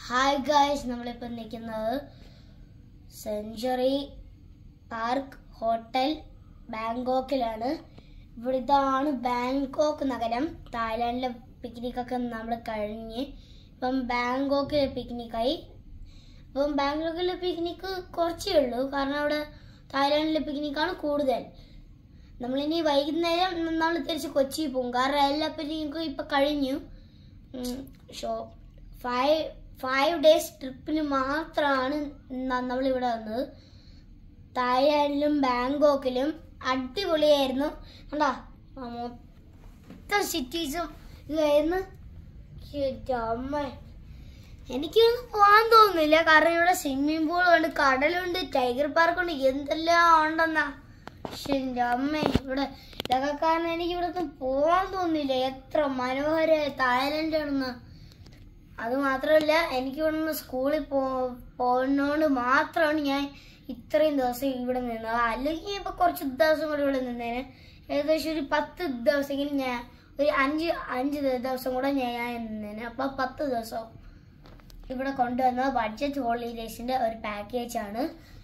hi guys നമ്മളിപ്പോൾ നിൽക്കുന്നത് century park hotel ബാങ്കോക്കിലാണ് ഇവിടെ ഇതാണ് ബാങ്കോക്ക് നഗരം തായ്ലാൻഡിലെ പിക്നിക്കൊക്കെ നമ്മൾ കഴിഞ്ഞ് ഇപ്പം ബാങ്കോക്കിൽ പിക്നിക്കായി അപ്പം ബാങ്കോക്കിലെ പിക്നിക്ക് കുറച്ചേ ഉള്ളൂ കാരണം അവിടെ തായ്ലാൻഡിലെ പിക്നിക്കാണ് കൂടുതൽ നമ്മളിനി വൈകുന്നേരം നമ്മൾ തിരിച്ച് കൊച്ചി പോകും കാരണം എല്ലാ പിക്നിക്കും ഇപ്പം കഴിഞ്ഞു ഷോ ഫൈവ് ഫൈവ് ഡേയ്സ് ട്രിപ്പിന് മാത്രമാണ് നമ്മളിവിടെ വന്നത് തായ്ലാൻഡിലും ബാങ്കോക്കിലും അടിപൊളിയായിരുന്നു കണ്ടാ ആ മൊത്തം സിറ്റീസും ഇതായിരുന്നു അമ്മ എനിക്കൊന്നും പോകാൻ തോന്നുന്നില്ല കാരണം ഇവിടെ സ്വിമ്മിംഗ് പൂൾ ഉണ്ട് കടലുണ്ട് ടൈഗർ പാർക്കുണ്ട് എന്തെല്ലാം ഉണ്ടെന്നാ പക്ഷെ എൻ്റെ അമ്മ ഇവിടെ ഇതൊക്കെ കാരണം എനിക്ക് ഇവിടെ ഒന്നും പോകാൻ തോന്നുന്നില്ല എത്ര മനോഹരമായ തായ്ലൻഡ് ആണെന്ന് അത് മാത്രമല്ല എനിക്ക് ഇവിടെ നിന്ന് സ്കൂളിൽ പോ പോകുന്നതുകൊണ്ട് മാത്രമാണ് ഞാൻ ഇത്രയും ദിവസം ഇവിടെ നിന്നത് അല്ലെങ്കിൽ ഇപ്പൊ കുറച്ച് ദിവസം കൂടെ ഇവിടെ നിന്നേനെ ഏകദേശം ഒരു പത്ത് ദിവസമെങ്കിലും ഞാൻ ഒരു അഞ്ച് അഞ്ച് ദിവസം കൂടെ ഞാൻ നിന്നേനെ അപ്പൊ പത്ത് ദിവസം ഇവിടെ കൊണ്ടുവന്ന ബഡ്ജറ്റ് ഹോളിഡേസിന്റെ ഒരു പാക്കേജ് ആണ്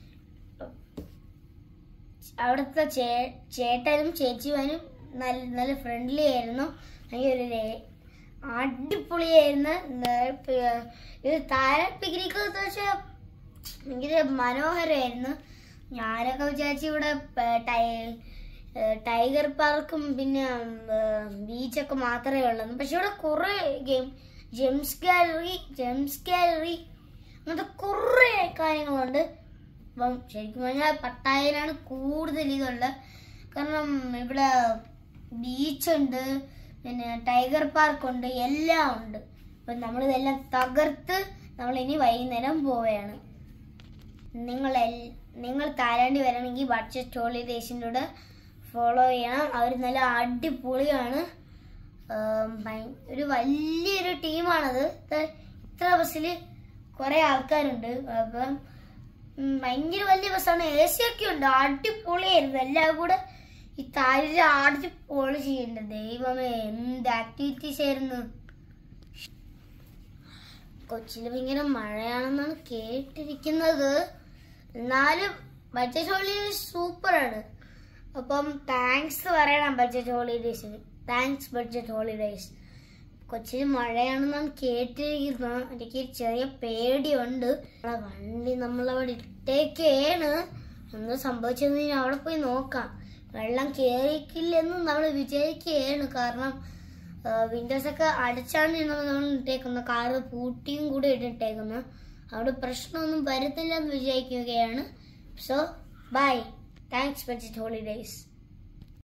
അവിടുത്തെ ചേ ചേട്ടനും ചേച്ചിമാനും നല്ല നല്ല ഫ്രണ്ട്ലി ആയിരുന്നു ഭയങ്കര ഒരു അടിപൊളിയായിരുന്നു ഇത് താഴെ പിക്നിക്ക് വെച്ചാൽ ഭയങ്കര മനോഹരമായിരുന്നു ഞാനൊക്കെ വിചാരിച്ചു ഇവിടെ ടൈഗർ പാർക്കും പിന്നെ ബീച്ചൊക്കെ മാത്രമേ ഉള്ളൂ പക്ഷെ ഇവിടെ കുറെ game gems gallery gems gallery അങ്ങനത്തെ കുറെ കാര്യങ്ങളുണ്ട് അപ്പം ശരിക്കും പറഞ്ഞാൽ പട്ടായയിലാണ് കൂടുതൽ ഇതുള്ളത് കാരണം ഇവിടെ ബീച്ചുണ്ട് പിന്നെ ടൈഗർ പാർക്ക് ഉണ്ട് എല്ലാം ഉണ്ട് അപ്പം നമ്മളിതെല്ലാം തകർത്ത് നമ്മൾ ഇനി വൈകുന്നേരം പോവുകയാണ് നിങ്ങൾ നിങ്ങൾ താരാണ്ടി വരണമെങ്കിൽ ബഡ്ജറ്റ് ഹോളിഡേസിൻ്റെ കൂടെ ഫോളോ ചെയ്യണം അവർ നല്ല അടിപൊളിയാണ് ഒരു വലിയൊരു ടീമാണത് ഇത്ര ബസ്സിൽ കുറേ ആൾക്കാരുണ്ട് അപ്പം ഭയങ്കര വലിയ ബസ്സാണ് എ സി ഒക്കെ ഉണ്ട് അടിപൊളിയായിരുന്നു എല്ലാം കൂടെ ഈ താഴെ അടിപൊളി ചെയ്യണ്ട ദൈവമേ എന്ത് ആക്ടിവിറ്റീസ് ആയിരുന്നു കൊച്ചിയിൽ ഭയങ്കര മഴയാണെന്നാണ് കേട്ടിരിക്കുന്നത് എന്നാലും ബഡ്ജറ്റ് ഹോളിഡേസ് സൂപ്പറാണ് അപ്പം താങ്ക്സ് പറയണം ബഡ്ജറ്റ് ഹോളിഡേസിന് താങ്ക്സ് ബഡ്ജറ്റ് ഹോളിഡേസ് കൊച്ചിയിൽ മഴയാണെന്നാണ് കേട്ടിരിക്കുന്നത് എനിക്ക് ചെറിയ പേടിയുണ്ട് വണ്ടി നമ്മളവിടെ ഇട്ടേക്കാണ് ഒന്നും സംഭവിച്ചെന്ന് ഞാൻ അവിടെ പോയി നോക്കാം വെള്ളം കയറിക്കില്ലെന്ന് നമ്മൾ വിചാരിക്കുകയാണ് കാരണം വിൻഡോസ് ഒക്കെ അടച്ചാണ് നമ്മൾ ഇട്ടേക്കുന്നത് കാറ് പൂട്ടിയും കൂടെ ഇട്ടിട്ടേക്കുന്നത് അവിടെ പ്രശ്നമൊന്നും വരുന്നില്ല എന്ന് വിചാരിക്കുകയാണ് so bye thanks budget holidays